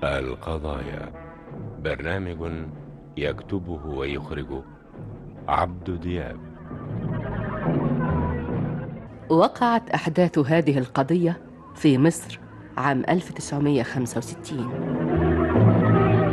القضايا برنامج يكتبه ويخرجه عبد دياب وقعت أحداث هذه القضية في مصر عام 1965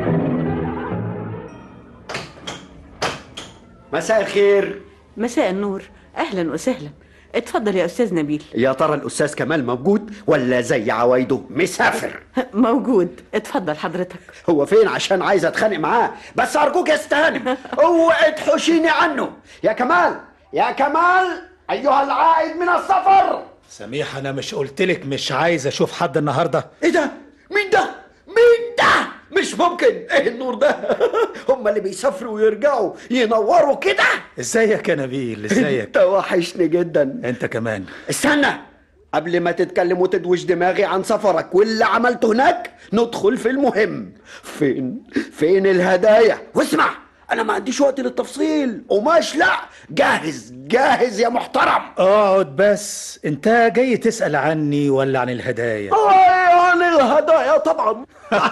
مساء الخير مساء النور اهلا وسهلا اتفضل يا استاذ نبيل يا ترى الاستاذ كمال موجود ولا زي عوايده مسافر موجود اتفضل حضرتك هو فين عشان عايز اتخانق معاه بس ارجوك يا استهانم اوعي تحوشيني عنه يا كمال يا كمال ايها العائد من السفر سميح انا مش قلتلك مش عايز اشوف حد النهارده ايه ده مين ده مين ده مش ممكن ايه النور ده هم اللي بيسافروا ويرجعوا ينوروا كده ازيك يا نبيل ازيك انت وحشني جدا انت كمان استنى قبل ما تتكلم وتدوش دماغي عن سفرك واللي عملته هناك ندخل في المهم فين فين الهدايا واسمع انا ما عنديش وقت للتفصيل قماش لا جاهز جاهز يا محترم اقعد بس انت جاي تسأل عني ولا عن الهدايا آه، عن الهدايا طبعا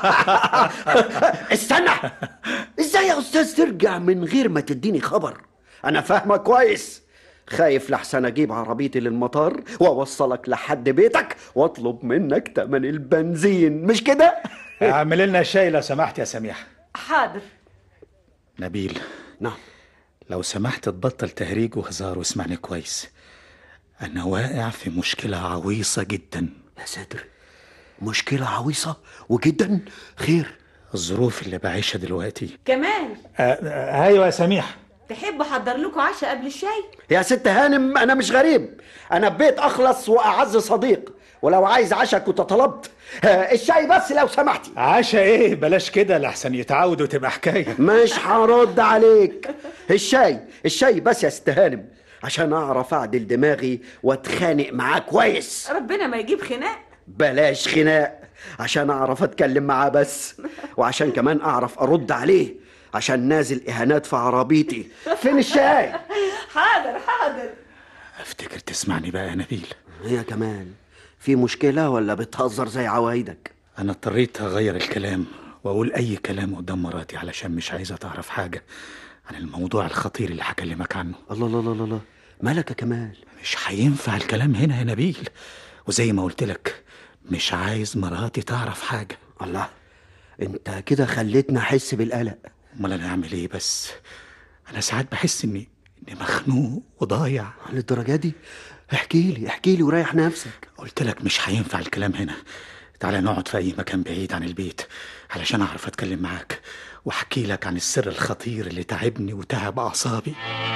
استنى ازاي يا استاذ ترجع من غير ما تديني خبر انا فاهمك كويس خايف لحسن اجيب عربيتي للمطار واوصلك لحد بيتك واطلب منك تمن البنزين مش كده اعمل لنا شاي لو سمحت يا سميح حاضر نبيل نعم لو سمحت تبطل تهريج وهزار واسمعني كويس انا واقع في مشكلة عويصة جدا يا ساتر مشكلة عويصة وجدا خير الظروف اللي بعيشها دلوقتي كمال آه آه ايوه يا سميح تحب احضر لكم عشاء قبل الشاي يا ست هانم انا مش غريب انا ببيت اخلص واعز صديق ولو عايز عشا كنت طلبت آه، الشاي بس لو سمحتي عشا ايه بلاش كده لحسن يتعود وتبقى حكاية مش هرد عليك الشاي الشاي بس يا ست هانم عشان اعرف اعدل دماغي واتخانق معاه كويس ربنا ما يجيب خناق بلاش خناق عشان اعرف اتكلم معاه بس وعشان كمان اعرف ارد عليه عشان نازل اهانات في عربيتي فين الشاي حاضر حاضر افتكر تسمعني بقى يا نبيل يا كمان في مشكلة ولا بتهزر زي عوايدك انا اضطريت اغير الكلام واقول اي كلام قدام مراتي علشان مش عايزه تعرف حاجه عن الموضوع الخطير اللي هكلمك عنه الله الله الله الله مالك يا كمال مش هينفع الكلام هنا يا نبيل وزي ما قلت لك مش عايز مراتي تعرف حاجه الله انت كده خليتني احس بالقلق امال انا اعمل ايه بس انا ساعات بحس اني اني مخنوق وضايع للدرجة دي احكي لي احكي لي وريح نفسك قلت لك مش هينفع الكلام هنا تعالى نقعد في اي مكان بعيد عن البيت علشان اعرف اتكلم معاك واحكي لك عن السر الخطير اللي تعبني وتعب اعصابي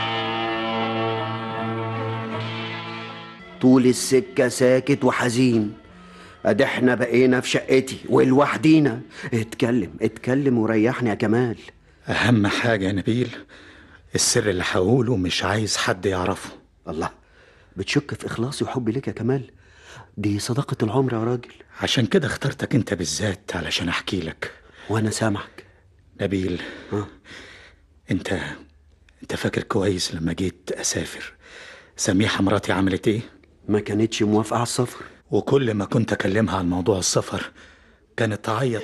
طول السكة ساكت وحزين ادي احنا بقينا في شقتي ولوحدينا اتكلم اتكلم وريحني يا كمال اهم حاجه يا نبيل السر اللي هقوله مش عايز حد يعرفه الله بتشك في اخلاصي وحبي لك يا كمال دي صداقة العمر يا راجل عشان كده اخترتك انت بالذات علشان احكي لك وانا سامعك نبيل ها انت انت فاكر كويس لما جيت اسافر سميحه مراتي عملت ايه ما كانتش موافقة على السفر وكل ما كنت اكلمها عن موضوع السفر كانت تعيط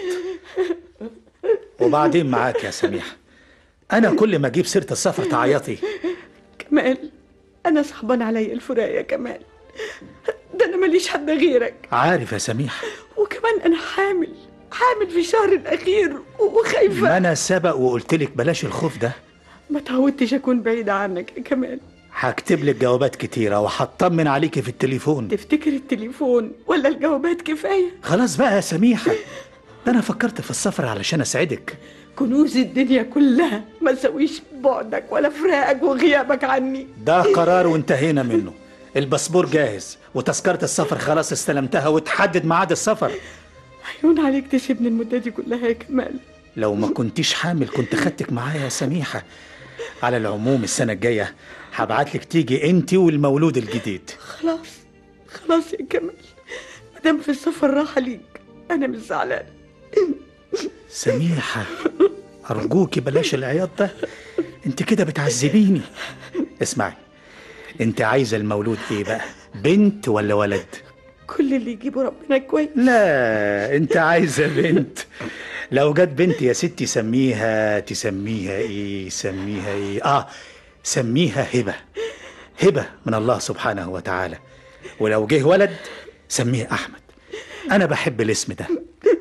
وبعدين معاك يا سميحه انا كل ما اجيب سيره السفر تعيطي كمال انا صعبان عليا الفراق يا كمال ده انا ماليش حد غيرك عارف يا سميحه وكمان انا حامل حامل في الشهر الاخير وخايفه ما انا سبق وقلت لك بلاش الخوف ده ما تعودتش اكون بعيده عنك يا كمال هكتب لك جوابات كتيره وهطمن عليكي في التليفون تفتكر التليفون ولا الجوابات كفايه خلاص بقى يا سميحه ده انا فكرت في السفر علشان اسعدك كنوز الدنيا كلها ما تسويش بعدك ولا فراقك وغيابك عني ده قرار وانتهينا منه الباسبور جاهز وتذكرة السفر خلاص استلمتها وتحدد ميعاد السفر عيون عليك تسيبني المدة دي كلها يا كمال لو ما كنتيش حامل كنت خدتك معايا يا سميحة على العموم السنة الجاية هبعت لك تيجي انت والمولود الجديد خلاص خلاص يا كمال مادام في السفر راحة ليك أنا مش زعلان سميحة أرجوكي بلاش العياط ده انت كده بتعذبيني اسمعي انت عايزة المولود ايه بقى بنت ولا ولد كل اللي يجيبه ربنا كويس لا انت عايزة بنت لو جت بنت يا ستي سميها تسميها ايه سميها ايه اه سميها هبة هبة من الله سبحانه وتعالى ولو جه ولد سميه أحمد أنا بحب الاسم ده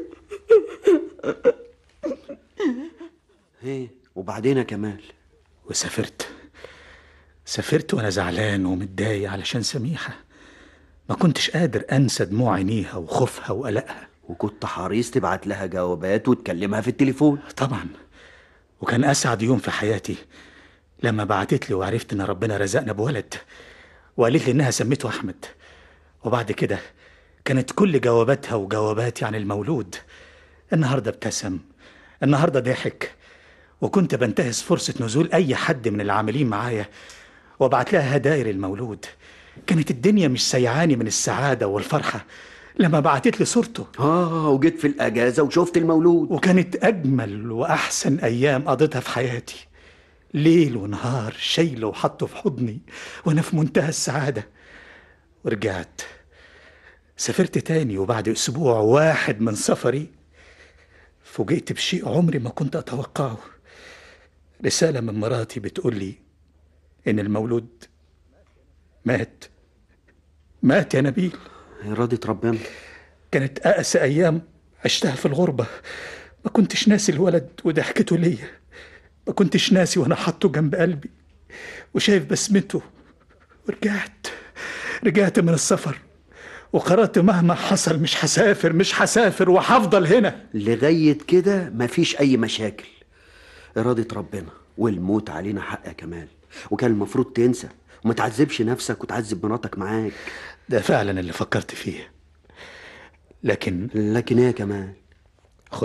ايه وبعدين يا كمال وسافرت سافرت وانا زعلان ومتضايق علشان سميحة ما كنتش قادر انسى دموع عينيها وخوفها وقلقها وكنت حريص تبعت لها جوابات وتكلمها في التليفون طبعا وكان اسعد يوم في حياتي لما بعتت لي وعرفت ان ربنا رزقنا بولد وقالت لي انها سميته احمد وبعد كده كانت كل جواباتها وجواباتي عن المولود النهارده ابتسم النهارده ضحك وكنت بنتهز فرصة نزول أي حد من العاملين معايا وابعت لها هدايا للمولود كانت الدنيا مش سيعاني من السعادة والفرحة لما بعتت لي صورته اه وجيت في الاجازه وشفت المولود وكانت أجمل وأحسن أيام قضيتها في حياتي ليل ونهار شايله وحطه في حضني وأنا في منتهى السعادة ورجعت سافرت تاني وبعد أسبوع واحد من سفري فوجئت بشيء عمري ما كنت أتوقعه رسالة من مراتي بتقول لي إن المولود مات مات يا نبيل إرادة ربنا كانت أقسى أيام عشتها في الغربة ما كنتش ناسي الولد وضحكته ليا ما كنتش ناسي وأنا حاطه جنب قلبي وشايف بسمته ورجعت رجعت من السفر وقررت مهما حصل مش هسافر مش هسافر وهفضل هنا لغاية كده مفيش أي مشاكل إرادة ربنا والموت علينا حق يا كمال وكان المفروض تنسى وما تعذبش نفسك وتعذب مراتك معاك ده فعلا اللي فكرت فيه لكن لكن ايه يا كمال خد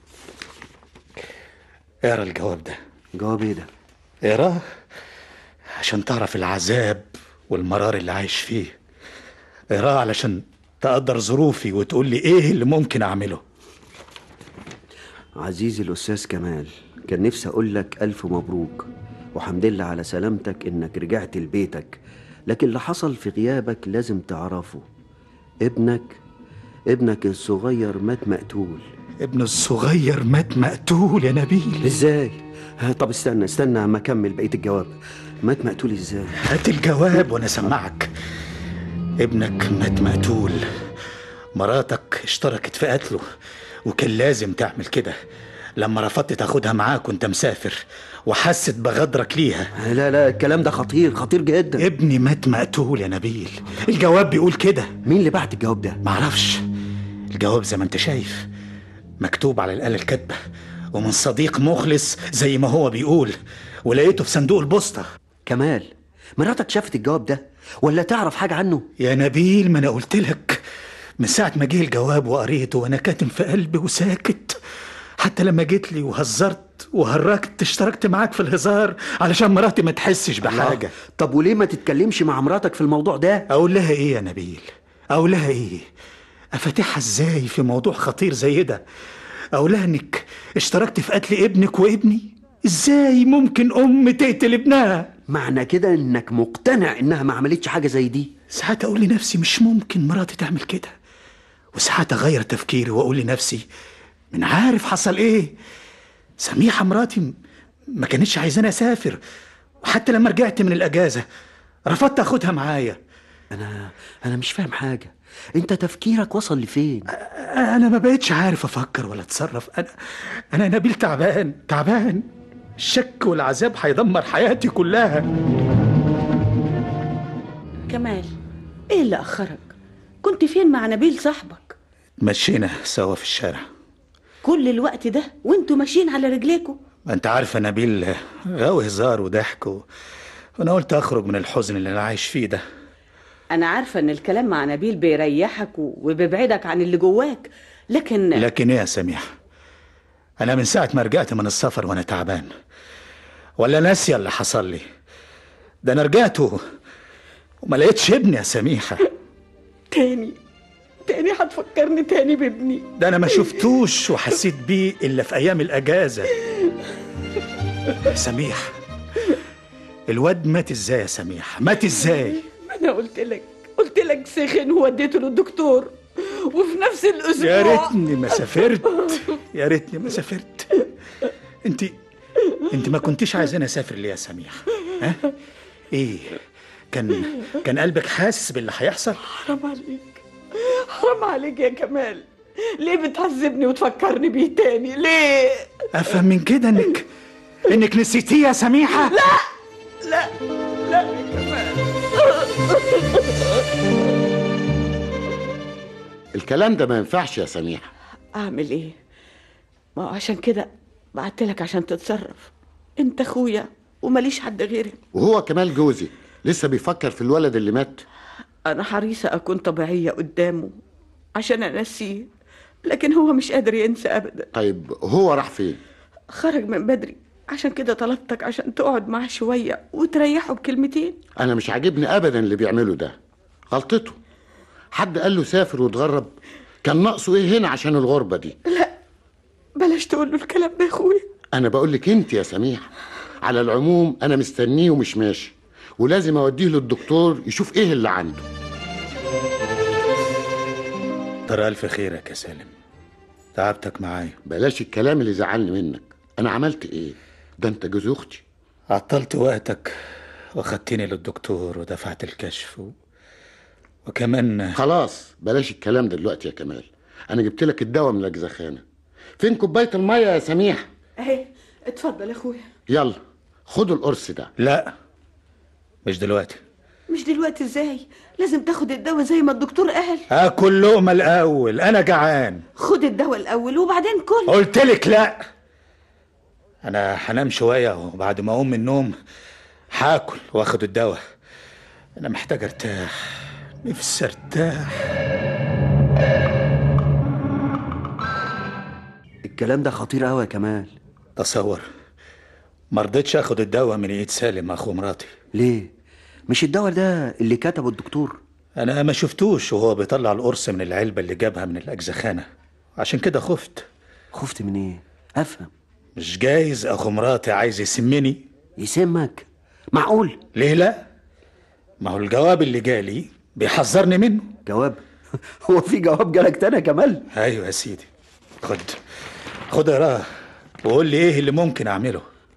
اقرا الجواب ده جواب ايه ده اقراه عشان تعرف العذاب والمرار اللي عايش فيه اقراه علشان تقدر ظروفي وتقول لي ايه اللي ممكن اعمله عزيزي الأستاذ كمال كان نفسي أقول لك ألف مبروك وحمد لله على سلامتك إنك رجعت لبيتك لكن اللي حصل في غيابك لازم تعرفه ابنك ابنك الصغير مات مقتول ابنه الصغير مات مقتول يا نبيل ازاي ها، طب استنى استنى اما اكمل بقيه الجواب مات مقتول ازاي هات الجواب وانا سمعك ابنك مات مقتول مراتك اشتركت في قتله وكان لازم تعمل كده لما رفضت تاخدها معاك وانت مسافر وحست بغدرك ليها لا لا الكلام ده خطير خطير جدا ابني مات مقتول يا نبيل الجواب بيقول كده مين اللي بعت الجواب ده معرفش الجواب زي ما انت شايف مكتوب على الآلة الكاتبة ومن صديق مخلص زي ما هو بيقول ولقيته في صندوق البوسطة كمال مراتك شافت الجواب ده ولا تعرف حاجه عنه يا نبيل ما انا قلت لك من ساعة ما جه الجواب وقريته وانا كاتم في قلبي وساكت حتى لما جيت لي وهزرت وهرجت اشتركت معاك في الهزار علشان مراتي ما تحسش بحاجة الله. طب وليه ما تتكلمش مع مراتك في الموضوع ده اقول لها ايه يا نبيل اقول لها ايه افتحها ازاي في موضوع خطير زي ده اقول لها انك اشتركت في قتل ابنك وابني ازاي ممكن ام تقتل ابنها معنى كده انك مقتنع انها ما عملتش حاجه زي دي ساعات اقول لنفسي مش ممكن مراتي تعمل كده وساعات اغير تفكيري واقول لنفسي من عارف حصل ايه سميحه مراتي م- ما كانتش عايزاني اسافر وحتى لما رجعت من الاجازه رفضت اخدها معايا انا انا مش فاهم حاجه انت تفكيرك وصل لفين انا ما بقتش عارف افكر ولا اتصرف انا انا نبيل تعبان تعبان الشك والعذاب هيدمر حياتي كلها كمال ايه اللي اخرك كنت فين مع نبيل صاحبك مشينا سوا في الشارع كل الوقت ده وانتوا ماشيين على رجليكوا ما انت عارفه نبيل غاوي هزار وضحك و... وانا قلت اخرج من الحزن اللي انا عايش فيه ده انا عارفه ان الكلام مع نبيل بيريحك و- وبيبعدك عن اللي جواك لكن لكن ايه يا سميح انا من ساعه ما رجعت من السفر وانا تعبان ولا ناسيه اللي حصل لي ده انا رجعت و... وما لقيتش ابني يا سميحه تاني تاني هتفكرني تاني بابني ده انا ما شفتوش وحسيت بيه الا في ايام الاجازه يا سميح الواد مات ازاي يا سميح مات ازاي ما انا قلت لك قلت لك سخن ووديته للدكتور وفي نفس الاسبوع يا ريتني ما سافرت يا ريتني ما سافرت انت انت ما كنتيش عايزاني اسافر ليه يا سميح ها ايه كان كان قلبك حاسس باللي هيحصل حرام عليك حرام عليك يا كمال ليه بتعذبني وتفكرني بيه تاني ليه افهم من كده انك انك نسيتيه يا سميحه لا لا لا يا كمال الكلام ده ما ينفعش يا سميحة اعمل ايه ما هو عشان كده بعتلك عشان تتصرف انت اخويا وماليش حد غيري وهو كمال جوزي لسه بيفكر في الولد اللي مات انا حريصه اكون طبيعيه قدامه عشان انسيه لكن هو مش قادر ينسى ابدا طيب هو راح فين خرج من بدري عشان كده طلبتك عشان تقعد معاه شويه وتريحه بكلمتين انا مش عاجبني ابدا اللي بيعمله ده غلطته حد قال له سافر وتغرب كان ناقصه ايه هنا عشان الغربة دي بلاش تقول له الكلام ده يا اخويا انا بقول لك انت يا سميحة على العموم انا مستنيه ومش ماشي ولازم اوديه للدكتور يشوف ايه اللي عنده ترى الف خيرك يا سالم تعبتك معايا بلاش الكلام اللي زعلني منك انا عملت ايه ده انت جوز اختي عطلت وقتك واخدتني للدكتور ودفعت الكشف و... وكمان خلاص بلاش الكلام ده دلوقتي يا كمال انا جبت لك الدواء من الاجزخانه فين كوبايه الميه يا سميح اهي اتفضل يا اخويا يلا خدوا القرص ده لا مش دلوقتي مش دلوقتي ازاي لازم تاخد الدواء زي ما الدكتور قال اكل لقمه الاول انا جعان خد الدواء الاول وبعدين كل قلت لك لا انا هنام شويه وبعد ما اقوم من النوم هاكل واخد الدواء انا محتاج ارتاح نفسي ارتاح الكلام ده خطير قوي يا كمال تصور ما رضيتش اخد الدواء من ايد سالم اخو مراتي ليه مش الدواء ده اللي كتبه الدكتور انا ما شفتوش وهو بيطلع القرص من العلبه اللي جابها من الاجزخانه عشان كده خفت خفت من ايه افهم مش جايز اخو مراتي عايز يسمني يسمك معقول ليه لا ما هو الجواب اللي جالي بيحذرني منه جواب هو في جواب جالك تاني يا كمال ايوه يا سيدي خد خد اقراه وقول لي ايه اللي ممكن اعمله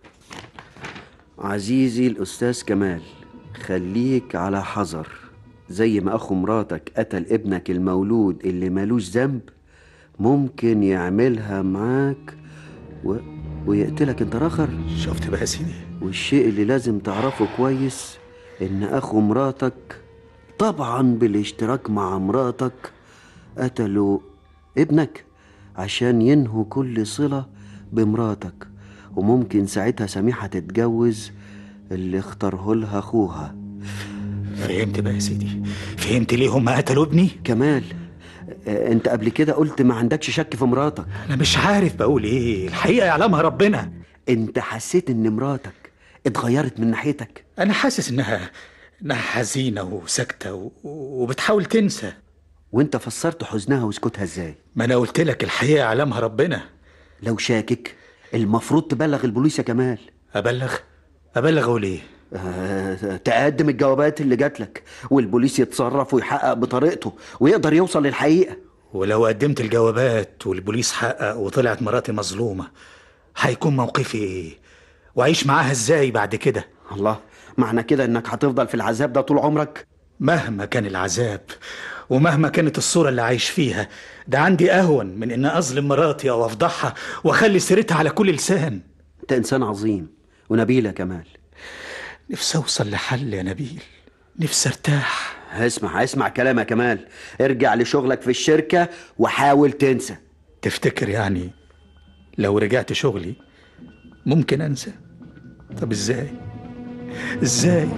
عزيزي الأستاذ كمال خليك على حذر زي ما أخو مراتك قتل ابنك المولود اللي مالوش ذنب ممكن يعملها معاك و... ويقتلك انت راخر شفت بقى يا سيدي والشيء اللي لازم تعرفه كويس ان اخو مراتك طبعا بالاشتراك مع مراتك قتلوا ابنك عشان ينهوا كل صلة بمراتك وممكن ساعتها سميحة تتجوز اللي اختاره لها اخوها فهمت بقى يا سيدي فهمت ليه هم قتلوا ابني كمال آه، انت قبل كده قلت ما عندكش شك في مراتك انا مش عارف بقول ايه الحقيقه يعلمها ربنا انت حسيت ان مراتك اتغيرت من ناحيتك انا حاسس انها انها حزينه وساكته و... وبتحاول تنسى وانت فسرت حزنها وسكوتها ازاي ما انا قلت لك الحقيقه يعلمها ربنا لو شاكك المفروض تبلغ البوليس يا كمال ابلغ ابلغ اقول ايه آه، تقدم الجوابات اللي جات لك والبوليس يتصرف ويحقق بطريقته ويقدر يوصل للحقيقة ولو قدمت الجوابات والبوليس حقق وطلعت مراتي مظلومه هيكون موقفي ايه واعيش معاها ازاي بعد كده الله معنى كده انك هتفضل في العذاب ده طول عمرك مهما كان العذاب ومهما كانت الصورة اللي عايش فيها ده عندي أهون من إن أظلم مراتي أو أفضحها وأخلي سيرتها على كل لسان انت انسان عظيم ونبيل يا كمال نفسي أوصل لحل يا نبيل نفسي أرتاح اسمع اسمع كلام يا كمال ارجع لشغلك في الشركة وحاول تنسى تفتكر يعني لو رجعت شغلي ممكن أنسى طب إزاي إزاي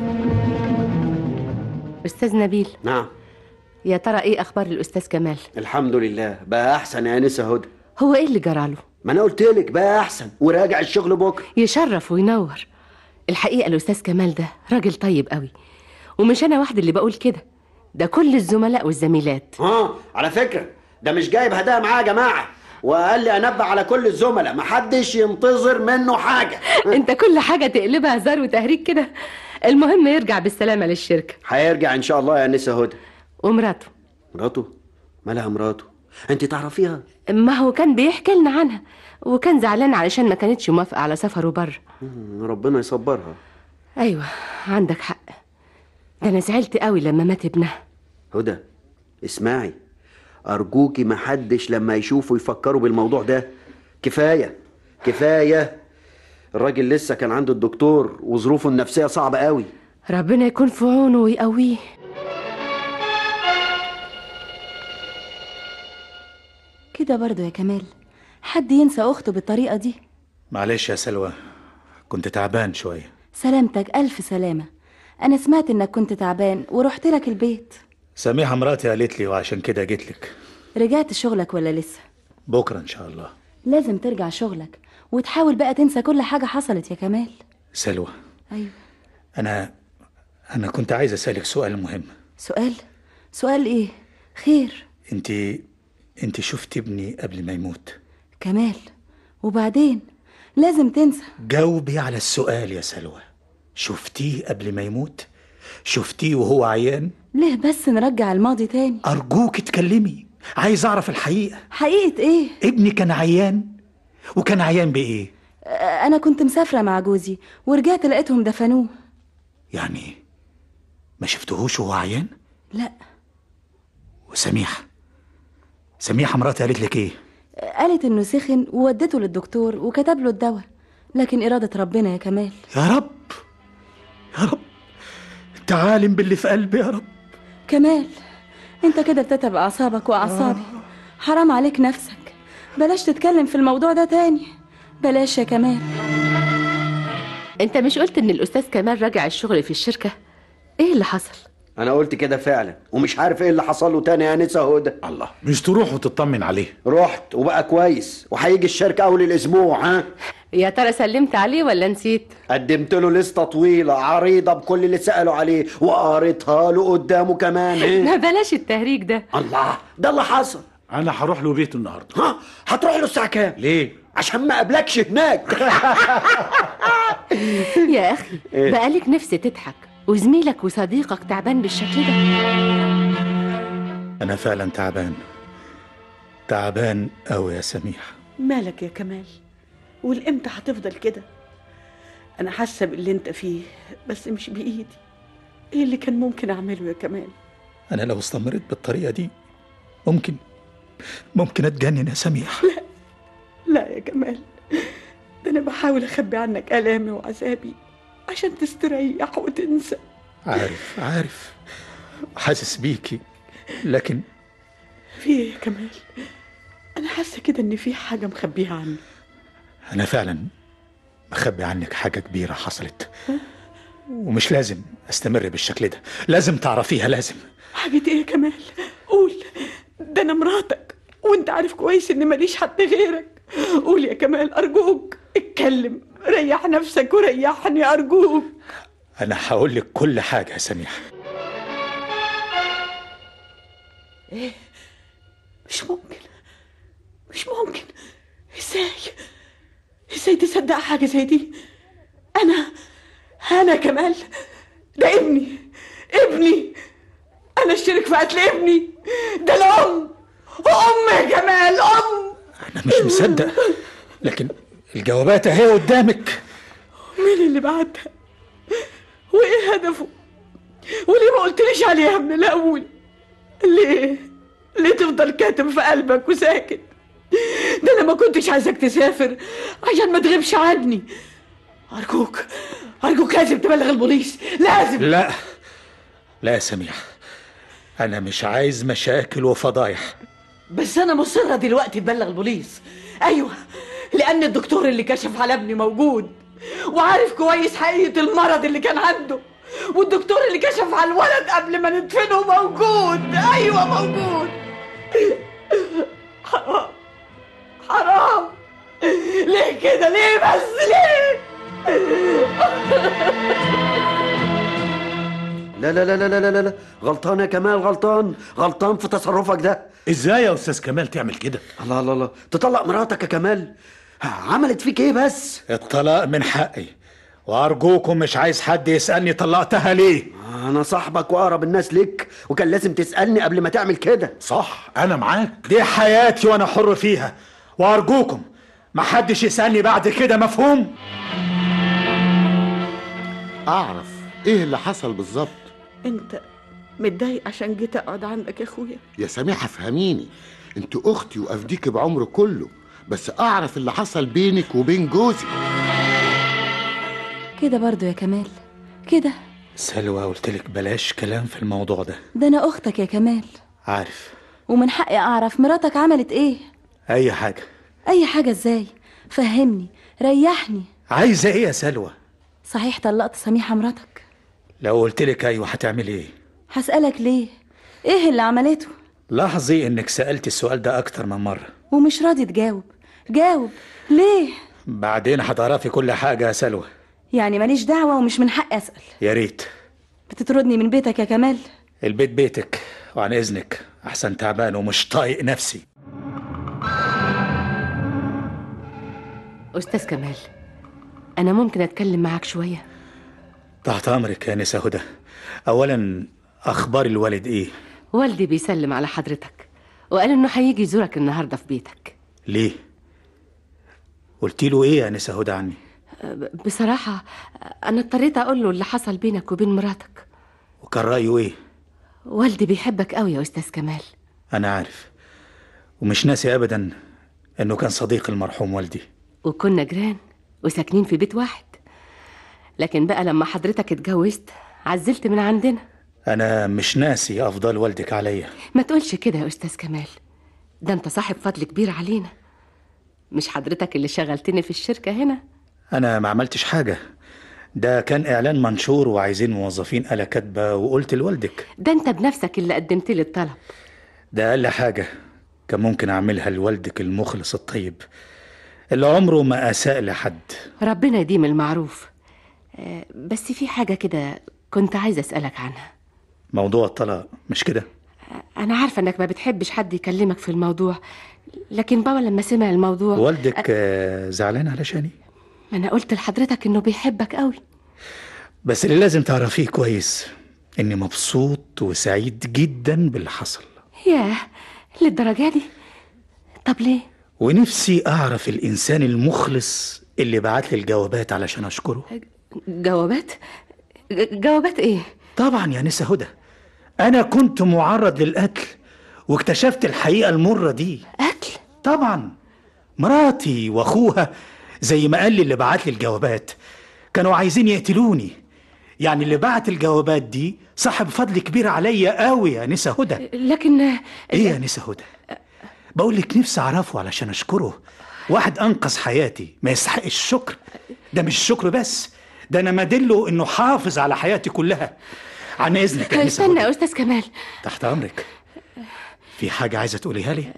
أستاذ نبيل نعم يا ترى إيه أخبار الأستاذ كمال الحمد لله بقى احسن يا انسة هدى هو إيه اللي جراله ما انا قلت لك بقى احسن وراجع الشغل بكره يشرف وينور الحقيقة الأستاذ كمال ده راجل طيب قوي ومش أنا واحد اللي بقول كده ده كل الزملاء والزميلات اه على فكرة ده مش جايب هدايا معاه يا جماعة وقال لي انبه على كل الزملاء محدش ينتظر منه حاجة انت كل حاجة تقلبها هزار وتهريج كده المهم يرجع بالسلامة للشركة هيرجع ان شاء الله يا انسة هدى ومراته مراته مالها مراته انت تعرفيها ما هو كان بيحكي لنا عنها وكان زعلان علشان ما كانتش موافقة على سفره بره مم، ربنا يصبرها أيوة عندك حق ده أنا زعلت قوي لما مات ابنها هدى اسمعي أرجوكي محدش لما يشوفوا يفكروا بالموضوع ده كفاية كفاية الراجل لسه كان عنده الدكتور وظروفه النفسية صعبة قوي ربنا يكون في عونه ويقويه كده برضو يا كمال حد ينسى أخته بالطريقة دي معلش يا سلوى كنت تعبان شوية سلامتك ألف سلامة أنا سمعت إنك كنت تعبان ورحت لك البيت سميحة مراتي قالت لي وعشان كده جيت لك رجعت شغلك ولا لسه بكرة إن شاء الله لازم ترجع شغلك وتحاول بقى تنسى كل حاجة حصلت يا كمال سلوى أيوة أنا أنا كنت عايز أسألك سؤال مهم سؤال سؤال إيه خير أنت أنت شفت ابني قبل ما يموت كمال وبعدين لازم تنسى جاوبي على السؤال يا سلوى شفتيه قبل ما يموت شفتيه وهو عيان ليه بس نرجع الماضي تاني أرجوك اتكلمي عايز أعرف الحقيقة حقيقة إيه ابني كان عيان وكان عيان بإيه آه، أنا كنت مسافرة مع جوزي ورجعت لقيتهم دفنوه يعني ما شفتهوش وهو عيان لا وسميحة سميحة مراتي قالت لك ايه قالت إنه سخن وودته للدكتور وكتب له الدواء لكن إرادة ربنا يا كمال يا رب يا رب انت عالم باللي في قلبي يا رب كمال انت كده بتتعب اعصابك واعصابي حرام عليك نفسك بلاش تتكلم في الموضوع ده تاني بلاش يا كمال أنت مش قلت إن الأستاذ كمال راجع الشغل في الشركة إيه اللي حصل أنا قلت كده فعلا ومش عارف إيه اللي حصل له تاني يا أنسة هدى الله مش تروح وتطمن عليه رحت وبقى كويس وهيجي الشركة أول الأسبوع ها يا ترى سلمت عليه ولا نسيت قدمت له لستة طويلة عريضة بكل اللي سألوا عليه وقريتها له قدامه كمان ما إيه؟ بلاش التهريج ده الله ده اللي حصل انا هروح له بيته النهارده ها هتروح له الساعة كام؟ ليه عشان ما قابلكش هناك يا أخي بقالك نفس تضحك وزميلك وصديقك تعبان بالشكل ده انا فعلا تعبان تعبان قوي يا سميحة مالك يا كمال والامتى هتفضل كده انا حاسه باللي انت فيه بس مش بايدي ايه اللي كان ممكن اعمله يا كمال انا لو استمريت بالطريقة دي ممكن ممكن اتجنن يا سميحة لا يا كمال ده انا بحاول اخبي عنك الامي وعذابي عشان تستريح وتنسى عارف عارف حاسس بيكي لكن في ايه يا كمال انا حاسه كده ان في حاجه مخبيها عني أنا فعلا مخبي عنك حاجة كبيرة حصلت ومش لازم أستمر بالشكل ده لازم تعرفيها لازم حاجه ايه يا كمال قول ده انا مراتك وانت عارف كويس ان ماليش حد غيرك قول يا كمال ارجوك اتكلم ريح نفسك وريحني ارجوك أنا هقول لك كل حاجة يا سميحة مش ممكن مش ممكن ازاي ازاي تصدق حاجة زي دي انا انا كمال ده ابني ابني انا اشترك في قتل ابني ده الام ام يا جمال ام أنا مش مصدق لكن الجوابات أهي قدامك مين اللي بعتها وايه هدفه وليه ما قلتليش عليها من الاول ليه ليه تفضل كاتم في قلبك وساكت ده انا ما كنتش عايزك تسافر عشان ما تغيبش عني ارجوك ارجوك لازم تبلغ البوليس لازم لا لا يا سميحة أنا مش عايز مشاكل وفضايح بس انا مصره دلوقتي تبلغ البوليس ايوه لان الدكتور اللي كشف على ابني موجود وعارف كويس حقيقه المرض اللي كان عنده والدكتور اللي كشف على الولد قبل ما ندفنه موجود ايوه موجود حرام حرام ليه كده ليه بس ليه لا لا لا لا لا لا لا غلطان يا كمال غلطان غلطان في تصرفك ده ازاي يا استاذ كمال تعمل كده الله الله الله تطلق مراتك يا كمال عملت فيك ايه بس الطلاق من حقي وارجوكم مش عايز حد يسالني طلقتها ليه انا صاحبك واقرب الناس ليك وكان لازم تسالني قبل ما تعمل كده صح انا معاك دي حياتي وانا حر فيها وارجوكم محدش يسالني بعد كده مفهوم اعرف ايه اللي حصل بالظبط انت متضايق عشان جيت اقعد عندك يا اخويا يا سميحه فهميني انت اختي وافديك بعمر كله بس اعرف اللي حصل بينك وبين جوزي كده برضو يا كمال كده سلوى قلت لك بلاش كلام في الموضوع ده ده انا اختك يا كمال عارف ومن حقي اعرف مراتك عملت ايه اي حاجه اي حاجه ازاي فهمني ريحني عايزه ايه يا سلوى صحيح طلقت سميحه مراتك لو قلت لك ايوه هتعملي ايه هسالك ليه ايه اللي عملته لاحظي انك سالت السؤال ده اكتر من مره ومش راضي تجاوب جاوب ليه بعدين هتعرفي كل حاجه يا سلوى يعني ماليش دعوه ومش من حقي اسال يا ريت بتطردني من بيتك يا كمال البيت بيتك وعن اذنك احسن تعبان ومش طايق نفسي أستاذ كمال أنا ممكن أتكلم معاك شوية تحت امرك يا نسا هدى اولا اخبار الوالد ايه والدي بيسلم على حضرتك وقال إنه هيجي يزورك النهاردة في بيتك ليه قلت له ايه يا نسا هدى عني أه، بصراحة أنا اضطريت أقول له اللي حصل بينك وبين مراتك وكان رايه ايه والدي بيحبك قوي يا أستاذ كمال انا عارف ومش ناسي ابدا انه كان صديق المرحوم والدي وكنا جيران وساكنين في بيت واحد لكن بقى لما حضرتك اتجوزت عزلت من عندنا انا مش ناسي افضال والدك عليا ما تقولش كده يا أستاذ كمال ده أنت صاحب فضل كبير علينا مش حضرتك اللي شغلتني في الشركة هنا انا ما عملتش حاجه ده كان اعلان منشور وعايزين موظفين آلة كاتبه وقلت لوالدك ده أنت بنفسك اللي قدمت لي الطلب ده اقل حاجه كان ممكن اعملها لوالدك المخلص الطيب اللي عمره ما اساء لحد ربنا يديم المعروف آه، بس في حاجة كده كنت عايزة أسألك عنها موضوع الطلاق مش كده أنا عارفة إنك ما بتحبش حد يكلمك في الموضوع لكن بابا لما سمع الموضوع والدك آه، زعلان علشاني ما أنا قلت لحضرتك إنه بيحبك قوي بس اللي لازم تعرفيه كويس اني مبسوط وسعيد جدا باللي حصل ياه للدرجة دي طب ليه؟ ونفسي اعرف الانسان المخلص اللي بعت لي الجوابات علشان اشكره جوابات؟ ج- جوابات إيه؟ طبعا يا نسا هدى انا كنت معرض للقتل واكتشفت الحقيقه المره دي قتل؟ طبعا مراتي واخوها زي ما قال لي اللي بعت لي الجوابات كانوا عايزين يقتلوني يعني اللي بعت الجوابات دي صاحب فضل كبير عليا قوي يا نسا هدى لكن ايه يا نسا هدى بقول لك نفسي اعرفه علشان اشكره واحد انقذ حياتي ما يستحق الشكر ده مش الشكر بس ده انا مدله انه حافظ على حياتي كلها عن اذنك يا نسا استنى يا هدى أستاذ كمال تحت امرك في حاجه عايزه تقوليها لي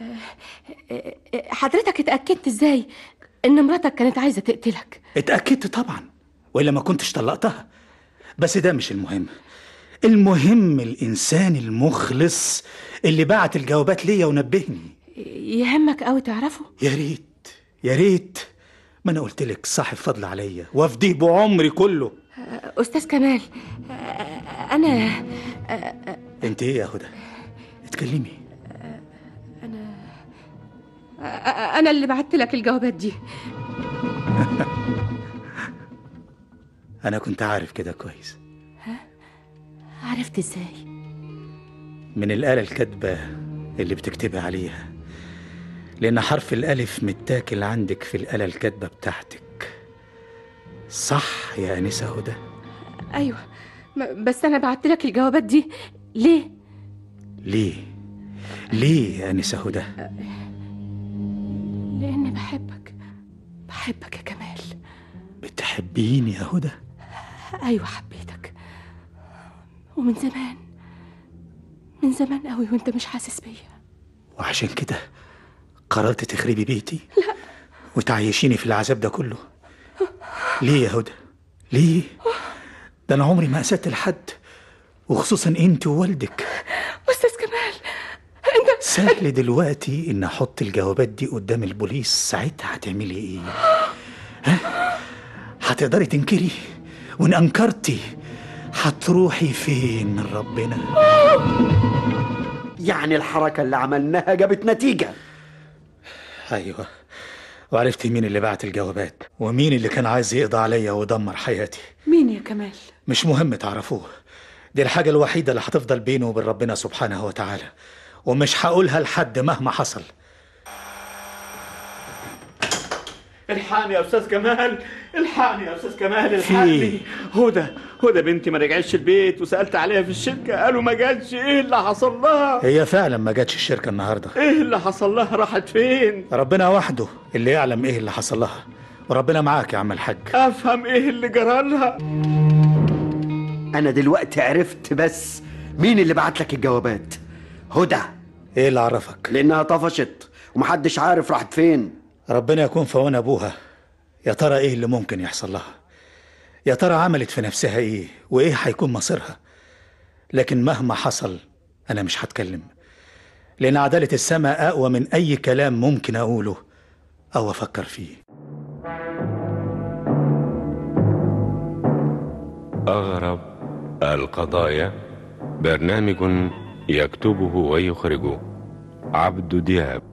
حضرتك اتأكدت إزاي إن مراتك كانت عايزة تقتلك؟ اتاكدت طبعا والا ما كنتش طلقتها بس ده مش المهم المهم الانسان المخلص اللي بعت الجوابات ليا ونبهني يهمك قوي تعرفه؟ يا ريت يا ريت ما انا قلت لك صاحب فضل عليا وافديه بعمري كله أستاذ كمال أنا انت ايه يا هدى اتكلمي أنا اللي بعت لك الجوابات دي انا كنت عارف كده كويس عرفت إزاي؟ من الآلة الكاتبة اللي بتكتبي عليها لأن حرف الألف متاكل عندك في الآلة الكاتبة بتاعتك صح يا أنسة هدى أيوة م- بس أنا بعت لك الجوابات دي ليه؟ ليه ليه يا أنسة هدى لأني بحبك بحبك يا كمال بتحبيني يا هدى أيوة حبيتك ومن زمان من زمان قوي وانت مش حاسس بيا وعشان كده قررت تخربي بيتي لا وتعيشيني في العذاب ده كله ليه يا هدى ليه ده انا عمري ما اسأت لحد وخصوصا انت ووالدك أستاذ كمال سهل دلوقتي ان احط الجوابات دي قدام البوليس ساعتها هتعملي ايه ها هتقدري تنكري وإن أنكرتي هتروحي فين من ربنا يعني الحركة اللي عملناها جابت نتيجة أيوة وعرفت مين اللي بعت الجوابات ومين اللي كان عايز يقضي عليا ويدمر حياتي مين يا كمال مش مهم تعرفوه دي الحاجة الوحيدة اللي هتفضل بينه وبين ربنا سبحانه وتعالى ومش هقولها لحد مهما حصل الحقني يا استاذ كمال الحقني يا استاذ كمال في إيه؟ الحقني هدى هدى بنتي ما رجعتش البيت وسالت عليها في الشركه قالوا ما جاتش ايه اللي حصل لها هي فعلا ما جاتش الشركة النهاردة ايه اللي حصل لها راحت فين ربنا وحده اللي يعلم ايه اللي حصل لها وربنا معاك يا عم الحاج افهم ايه اللي جرى لها أنا دلوقتي عرفت بس مين اللي بعت لك الجوابات هدى ايه اللي عرفك لأنها طفشت ومحدش عارف راحت فين ربنا يكون في عون ابوها يا ترى ايه اللي ممكن يحصل لها يا ترى عملت في نفسها ايه وايه هيكون مصيرها لكن مهما حصل انا مش هتكلم لان عدالة السماء اقوى من اي كلام ممكن اقوله او افكر فيه أغرب القضايا برنامج يكتبه ويخرجه عبد دياب